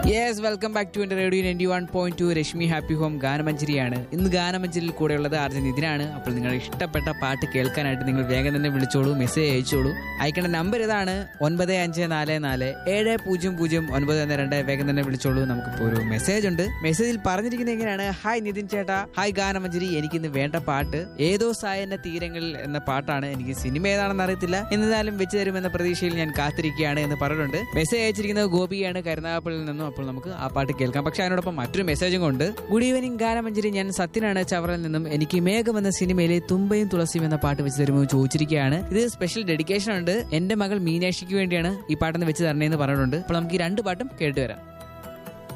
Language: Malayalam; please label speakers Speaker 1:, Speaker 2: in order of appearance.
Speaker 1: യെസ് വെൽക്കം ബാക്ക് ടു എന്റെ radio ninety one point two Rashmi happy home ഗാനമഞ്ചരിയാണ് ഇന്ന് ഗാനമഞ്ചരിയിൽ കൂടെയുള്ളത് അർജുൻ ഇതിനാണ് അപ്പോൾ നിങ്ങളുടെ ഇഷ്ടപ്പെട്ട പാട്ട് കേൾക്കാനായിട്ട് നിങ്ങൾ വേഗം തന്നെ വിളിച്ചോളൂ മെസ്സേജ് അയച്ചോളൂ അയക്കേണ്ട നമ്പർ ഇതാണ് ഒൻപത് അഞ്ച് നാല് നാല് ഏഴ് പൂജ്യം പൂജ്യം ഒൻപത് ഒന്ന് രണ്ട് വേഗം തന്നെ വിളിച്ചോളൂ നമുക്കിപ്പോൾ ഒരു മെസ്സേജ് ഉണ്ട് മെസ്സേജിൽ പറഞ്ഞിരിക്കുന്നത് എങ്ങനെയാണ് ഹായ് നിതിൻ ചേട്ടാ ഹായ് ഗാനമഞ്ചരി എനിക്കിന്ന് വേണ്ട പാട്ട് ഏതോ സായന്റെ തീരങ്ങളിൽ എന്ന പാട്ടാണ് എനിക്ക് സിനിമ ഏതാണെന്ന് അറിയത്തില്ല എന്നിരുന്നാലും വെച്ച് തരുമെന്ന പ്രതീക്ഷയിൽ ഞാൻ കാത്തിരിക്കുകയാണ് എന്ന് പറഞ്ഞിട്ടുണ്ട് മെസ്സേജ് അയച്ചിരിക്കുന്നത് ഗോപിയാണ് കരുനാഗപ്പള്ളിയിൽ നിന്നും അപ്പോൾ നമുക്ക് ആ പാട്ട് കേൾക്കാം പക്ഷെ അതിനോടൊപ്പം മറ്റൊരു മെസ്സേജും കൊണ്ട് ഗുഡ് ഈവനിങ് ഗാനമഞ്ചരി ഞാൻ സത്യനാണ് ചവറയിൽ നിന്നും എനിക്ക് മേഘം എന്ന സിനിമയിലെ തുമ്പയും തുളസിയും എന്ന പാട്ട് വെച്ച് തരുമോ എന്ന് ചോദിച്ചിരിക്കുകയാണ് ഇത് സ്പെഷ്യൽ ഡെഡിക്കേഷൻ ഉണ്ട് എന്റെ മകൾ മീനാക്ഷിക്ക് വേണ്ടിയാണ് ഈ പാട്ടെന്ന് വെച്ച് തരണേന്ന് പറഞ്ഞിട്ടുണ്ട് അപ്പോൾ നമുക്ക് ഈ രണ്ട് പാട്ടും കേട്ട് വരാം